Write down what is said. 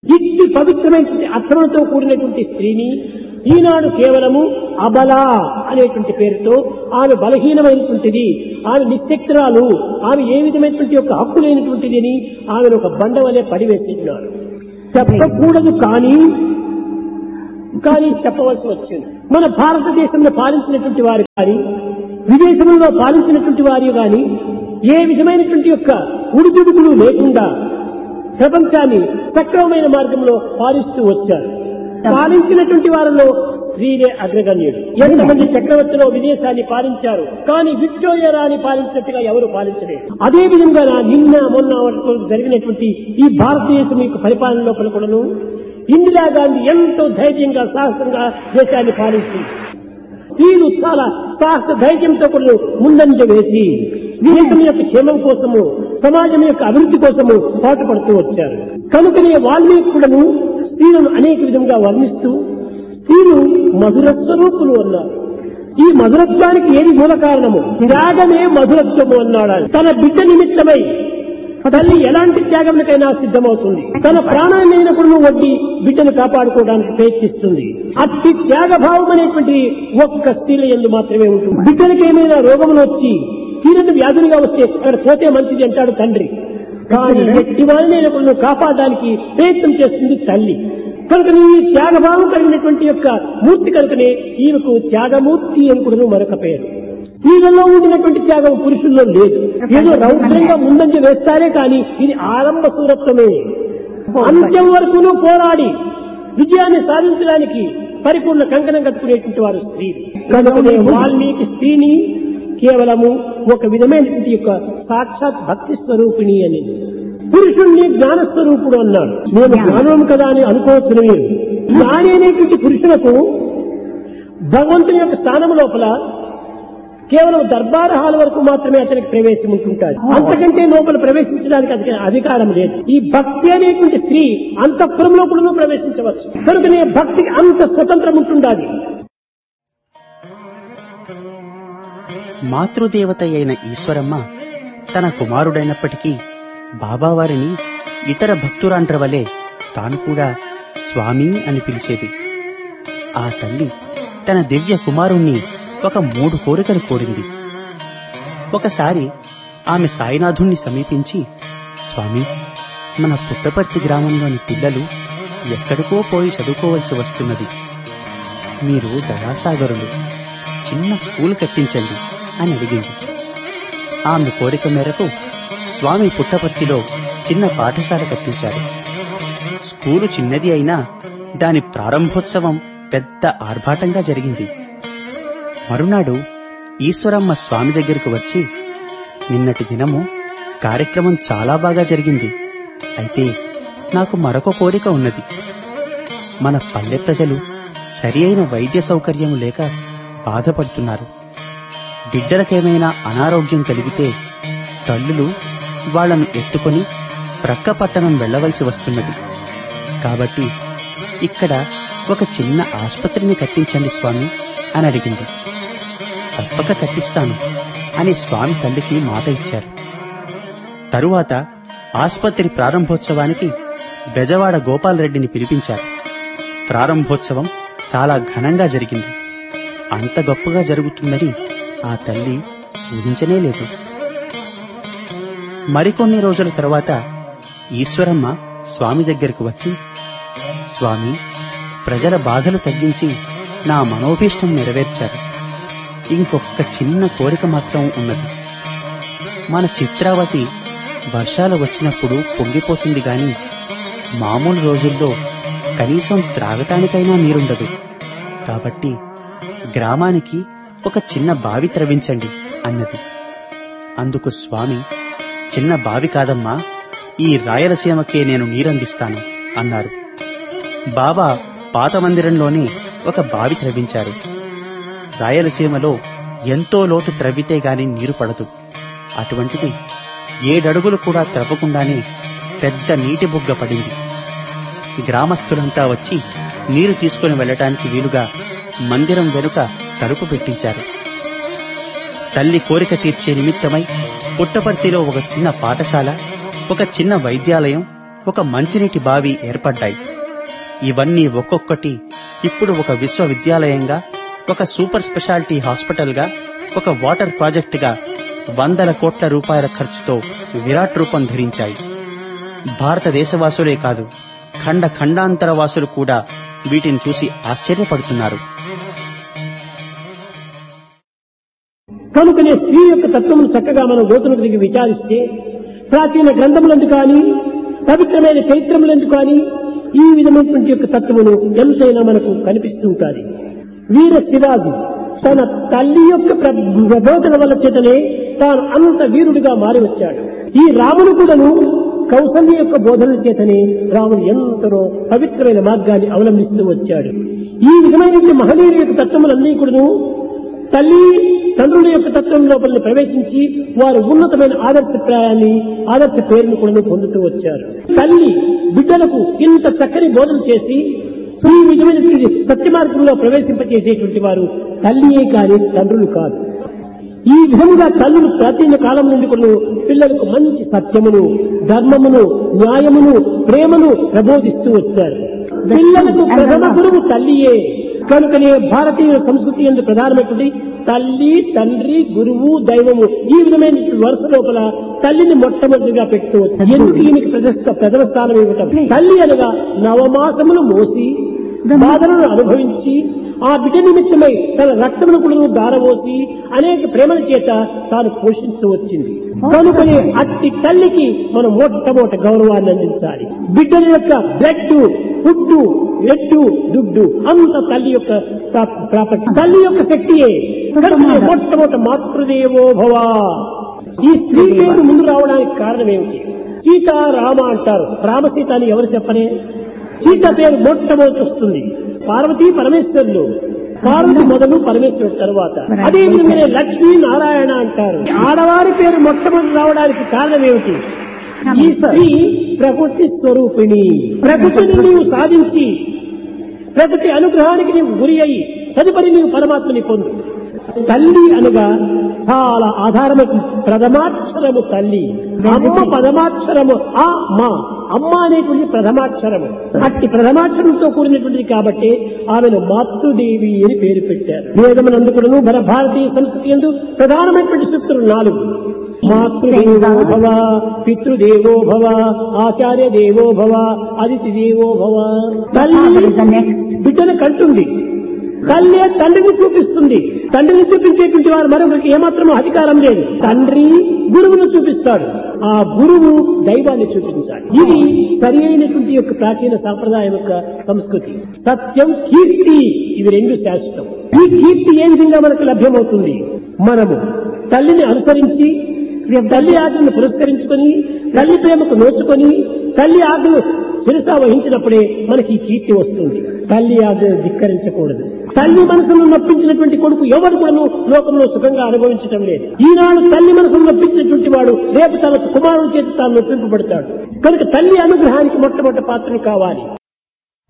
ఇట్టి పవిత్రమైనటువంటి అర్థములతో కూడినటువంటి స్త్రీని ఈనాడు కేవలము అబల అనేటువంటి పేరుతో ఆమె బలహీనమైనటువంటిది ఆమె నిశ్శక్తురాలు ఆమె ఏ విధమైనటువంటి యొక్క హక్కు లేనటువంటిది అని ఆమెను ఒక బండ వలె పడివేస్తున్నారు చెప్పకూడదు కానీ కానీ చెప్పవలసి వచ్చింది మన భారతదేశంలో పాలించినటువంటి వారు కానీ విదేశంలో పాలించినటువంటి వారు కానీ ఏ విధమైనటువంటి యొక్క ఉడిదుడుకులు లేకుండా ప్రపంచాన్ని సక్రమమైన మార్గంలో పాలిస్తూ వచ్చారు పాలించినటువంటి వారిలో స్త్రీలే అగ్రగణ్యుడు ఎంతమంది చక్రవర్తిలో విదేశాన్ని పాలించారు కానీ విక్టోరియా రాణి పాలించినట్టుగా ఎవరు పాలించలేదు అదే విధంగా నిన్న మొన్న వరకు జరిగినటువంటి ఈ భారతదేశం యొక్క పరిపాలన లోపల కూడాను ఇందిరాగాంధీ ఎంతో ధైర్యంగా సాహసంగా దేశాన్ని పాలించింది స్త్రీలు చాలా సాహస ధైర్యంతో కూడా ముందంజ వేసి దేశం యొక్క క్షేమం కోసము సమాజం యొక్క అభివృద్ధి కోసము పాటుపడుతూ వచ్చారు కనుకనే వాల్మీకి కూడాను స్త్రీలను అనేక విధంగా వర్ణిస్తూ స్త్రీలు మధుర స్వరూపులు అన్నారు ఈ మధురత్వానికి ఏది మూల కారణము త్యాగమే మధురత్వము అన్నాడు ఆయన. తన బిడ్డ నిమిత్తమై తల్లి ఎలాంటి త్యాగములకైనా సిద్ధమవుతుంది తన ప్రాణాన్నైనప్పుడు వడ్డీ బిడ్డను కాపాడుకోవడానికి ప్రయత్నిస్తుంది అతి త్యాగభావం అనేటువంటి ఒక్క స్త్రీల ఎందు మాత్రమే ఉంటుంది బిడ్డలకి ఏమైనా రోగములు వచ్చి తీరని వ్యాధులుగా వస్తే అక్కడ పోతే మంచిది అంటాడు తండ్రి కానీ ఎట్టి వాళ్ళనైనప్పుడు కాపాడడానికి ప్రయత్నం చేస్తుంది తల్లి కనుక ఈ త్యాగభావం కలిగినటువంటి యొక్క మూర్తి కనుకనే ఈమెకు త్యాగమూర్తి అని కూడా మరొక పేరు స్త్రీలలో ఉండినటువంటి త్యాగం పురుషుల్లో లేదు ఏదో రౌద్రంగా ముందంజ వేస్తారే కానీ ఇది ఆరంభ సూరత్వమే అంత్యం వరకును పోరాడి విజయాన్ని సాధించడానికి పరిపూర్ణ కంకణం కట్టుకునేటువంటి వారు స్త్రీలు కనుకనే వాల్మీకి స్త్రీని కేవలము ఒక విధమైనటువంటి యొక్క సాక్షాత్ భక్తి స్వరూపిణి అని పురుషుణ్ణి జ్ఞాన స్వరూపుడు అన్నాడు నేను జ్ఞానం కదా అని అనుకోవచ్చు మీరు జ్ఞాని అనేటువంటి పురుషులకు భగవంతుని యొక్క స్థానం లోపల కేవలం దర్బార్ హాల్ వరకు మాత్రమే అతనికి ప్రవేశం ఉంటుంటాడు అంతకంటే లోపల ప్రవేశించడానికి అతనికి అధికారం లేదు ఈ భక్తి అనేటువంటి స్త్రీ అంతఃపురంలో కూడా ప్రవేశించవచ్చు కనుకనే భక్తికి అంత స్వతంత్రం ఉంటుండాలి మాతృదేవత అయిన ఈశ్వరమ్మ తన కుమారుడైనప్పటికీ బాబావారిని ఇతర భక్తురాండ్ర వలె తాను కూడా స్వామి అని పిలిచేది ఆ తల్లి తన దివ్య కుమారుణ్ణి ఒక మూడు కోరికలు కోరింది ఒకసారి ఆమె సాయినాథుణ్ణి సమీపించి స్వామి మన పుట్టపర్తి గ్రామంలోని పిల్లలు ఎక్కడికో పోయి చదువుకోవలసి వస్తున్నది మీరు దయాసాగరులు చిన్న స్కూల్ కట్టించండి అని అడిగింది ఆమె కోరిక మేరకు స్వామి పుట్టపర్తిలో చిన్న పాఠశాల కట్టించారు స్కూలు చిన్నది అయినా దాని ప్రారంభోత్సవం పెద్ద ఆర్భాటంగా జరిగింది మరునాడు ఈశ్వరమ్మ స్వామి దగ్గరకు వచ్చి నిన్నటి దినము కార్యక్రమం చాలా బాగా జరిగింది అయితే నాకు మరొక కోరిక ఉన్నది మన పల్లె ప్రజలు సరి అయిన వైద్య సౌకర్యం లేక బాధపడుతున్నారు బిడ్డలకేమైనా అనారోగ్యం కలిగితే తల్లులు వాళ్లను ఎత్తుకొని ప్రక్క పట్టణం వెళ్ళవలసి వస్తున్నది కాబట్టి ఇక్కడ ఒక చిన్న ఆసుపత్రిని కట్టించండి స్వామి అని అడిగింది తప్పక కట్టిస్తాను అని స్వామి తల్లికి మాట ఇచ్చారు తరువాత ఆసుపత్రి ప్రారంభోత్సవానికి బెజవాడ గోపాలరెడ్డిని పిలిపించారు ప్రారంభోత్సవం చాలా ఘనంగా జరిగింది అంత గొప్పగా జరుగుతుందని ఆ తల్లి ఊహించనే లేదు మరికొన్ని రోజుల తరువాత ఈశ్వరమ్మ స్వామి దగ్గరకు వచ్చి స్వామి ప్రజల బాధలు తగ్గించి నా మనోభీష్టం నెరవేర్చారు ఇంకొక చిన్న కోరిక మాత్రం ఉన్నది మన చిత్రావతి వర్షాలు వచ్చినప్పుడు పొంగిపోతుంది గాని మామూలు రోజుల్లో కనీసం త్రాగటానికైనా నీరుండదు కాబట్టి గ్రామానికి ఒక చిన్న బావి త్రవించండి అన్నది అందుకు స్వామి చిన్న బావి కాదమ్మా ఈ రాయలసీమకే నేను నీరందిస్తాను అన్నారు బాబా పాత మందిరంలోనే ఒక బావి త్రవ్వించారు రాయలసీమలో ఎంతో లోతు త్రవ్వితే గాని నీరు పడదు అటువంటిది ఏడడుగులు కూడా త్రవ్వకుండానే పెద్ద నీటి బుగ్గ పడింది గ్రామస్తులంతా వచ్చి నీరు తీసుకుని వెళ్ళటానికి వీలుగా మందిరం వెనుక తలుపు పెట్టించారు తల్లి కోరిక తీర్చే నిమిత్తమై పుట్టపర్తిలో ఒక చిన్న పాఠశాల ఒక చిన్న వైద్యాలయం ఒక మంచినీటి బావి ఏర్పడ్డాయి ఇవన్నీ ఒక్కొక్కటి ఇప్పుడు ఒక విశ్వవిద్యాలయంగా ఒక సూపర్ స్పెషాలిటీ హాస్పిటల్గా ఒక వాటర్ ప్రాజెక్టుగా వందల కోట్ల రూపాయల ఖర్చుతో విరాట్ రూపం ధరించాయి భారతదేశవాసులే కాదు ఖండ ఖండాంతర వాసులు కూడా వీటిని చూసి ఆశ్చర్యపడుతున్నారు కనుకనే స్త్రీ యొక్క తత్వమును చక్కగా మనం గోతులకు దిగి విచారిస్తే ప్రాచీన గ్రంథములందు కానీ పవిత్రమైన చైత్రములందు కానీ ఈ విధమైనటువంటి యొక్క తత్వమును ఎంతైనా మనకు కనిపిస్తూ ఉంటుంది వీర శివాజీ తన తల్లి యొక్క ప్ర- ప్రబోధన వల్ల చేతనే తాను అంత వీరుడిగా మారి వచ్చాడు ఈ రాముడు కూడాను కౌసల్య యొక్క బోధనల చేతనే రాముడు ఎంతనో పవిత్రమైన మార్గాన్ని అవలంబిస్తూ వచ్చాడు ఈ విధమైనటువంటి మహనీయుల యొక్క తత్వములన్నీ కూడాను తల్లి తండ్రుల యొక్క తత్వం లోపల ప్రవేశించి వారు ఉన్నతమైన ఆదర్శప్రాయాన్ని ఆదర్శ పేరును కూడా పొందుతూ వచ్చారు తల్లి బిడ్డలకు ఇంత చక్కని బోధన చేసి ఈ విధమైనటువంటి సత్య మార్గంలో ప్రవేశింపచేసేటువంటి వారు తల్లియే కాని తండ్రులు కాదు ఈ విధముగా తల్లులు ప్రాచీన కాలం నుండి కూడా పిల్లలకు మంచి సత్యమును ధర్మమును న్యాయమును ప్రేమను ప్రబోధిస్తూ వచ్చారు పిల్లలకు ప్రథమ గురువు తల్లియే కనుకనే భారతీయ సంస్కృతి ఎందు ప్రధానమైనటువంటి తల్లి తండ్రి గురువు దైవము ఈ విధమైన వరుస లోపల తల్లిని మొట్టమొదటిగా పెడుతూ వచ్చారు ఎందుకు ఈమెకి ప్రజస్థ ప్రథమ స్థానం ఇవ్వటం తల్లి అనగా నవమాసములు మోసి బాధలను అనుభవించి ఆ బిడ్డ నిమిత్తమై తన రక్తమును కూడా దారవోసి అనేక ప్రేమల చేత తాను పోషిస్తూ వచ్చింది కనుకనే అట్టి తల్లికి మనం మొట్టమొదటి గౌరవాన్ని అందించాలి బిడ్డల యొక్క బ్లడ్ ఫుడ్ ఎడ్డు దుడ్డు అంత తల్లి యొక్క ప్రాపర్టీ తల్లి యొక్క శక్తియే కనుకనే మొట్టమొదటి మాతృదేవో భవ ఈ స్త్రీ పేరు ముందు రావడానికి కారణం ఏమిటి సీత రామ అంటారు రామసీత అని ఎవరు చెప్పనే సీత పేరు మొట్టమొదటి వస్తుంది పార్వతీ పరమేశ్వరులు పార్వతి మొదలు పరమేశ్వరుడు తరువాత అదే విధంగానే లక్ష్మీ నారాయణ అంటారు ఆడవారి పేరు మొట్టమొదటి రావడానికి కారణం ఏమిటి ఈ స్త్రీ ప్రకృతి స్వరూపిణి ప్రకృతిని నీవు సాధించి ప్రకృతి అనుగ్రహానికి నీవు గురి అయి తదుపరి నీవు పరమాత్మని పొందు తల్లి అనగా చాలా ఆధారమైన ప్రథమాక్షరము తల్లి అమ్మ పదమాక్షరము ఆ మా అమ్మ అనేటువంటి ప్రథమాక్షరము అట్టి ప్రథమాక్షరంతో కూడినటువంటిది కాబట్టి ఆమెను మాతృదేవి అని పేరు పెట్టారు వేదమునందుకును మన భారతీయ సంస్కృతి ఎందు ప్రధానమైనటువంటి సూత్రులు నాలుగు మాతృదేవో భవ పితృదేవో భవ ఆచార్య దేవో భవ అతిథి దేవో భవ తల్లి బిడ్డను కంటుంది తల్లి తండ్రిని చూపిస్తుంది తండ్రిని చూపించేటువంటి వారు మరొకరికి ఏమాత్రం అధికారం లేదు తండ్రి గురువును చూపిస్తాడు ఆ గురువు దైవాన్ని చూపించాలి ఇది సరి అయినటువంటి యొక్క ప్రాచీన సాంప్రదాయం యొక్క సంస్కృతి సత్యం కీర్తి ఇవి రెండు శాశ్వతం ఈ కీర్తి ఏ విధంగా మనకు లభ్యమవుతుంది మనము తల్లిని అనుసరించి తల్లి ఆజ్ఞను పురస్కరించుకొని తల్లి ప్రేమకు నోచుకొని తల్లి ఆజ్ఞను శిరస వహించినప్పుడే మనకి ఈ కీర్తి వస్తుంది తల్లి ఆజ్ఞను ధిక్కరించకూడదు తల్లి మనసును నొప్పించినటువంటి కొడుకు ఎవరు కూడా లోకంలో సుఖంగా అనుభవించటం లేదు ఈనాడు తల్లి మనసును నొప్పించినటువంటి వాడు రేపు తన కుమారుని చేతి తాను నొప్పింపబడతాడు కనుక తల్లి అనుగ్రహానికి మొట్టమొదటి పాత్రలు కావాలి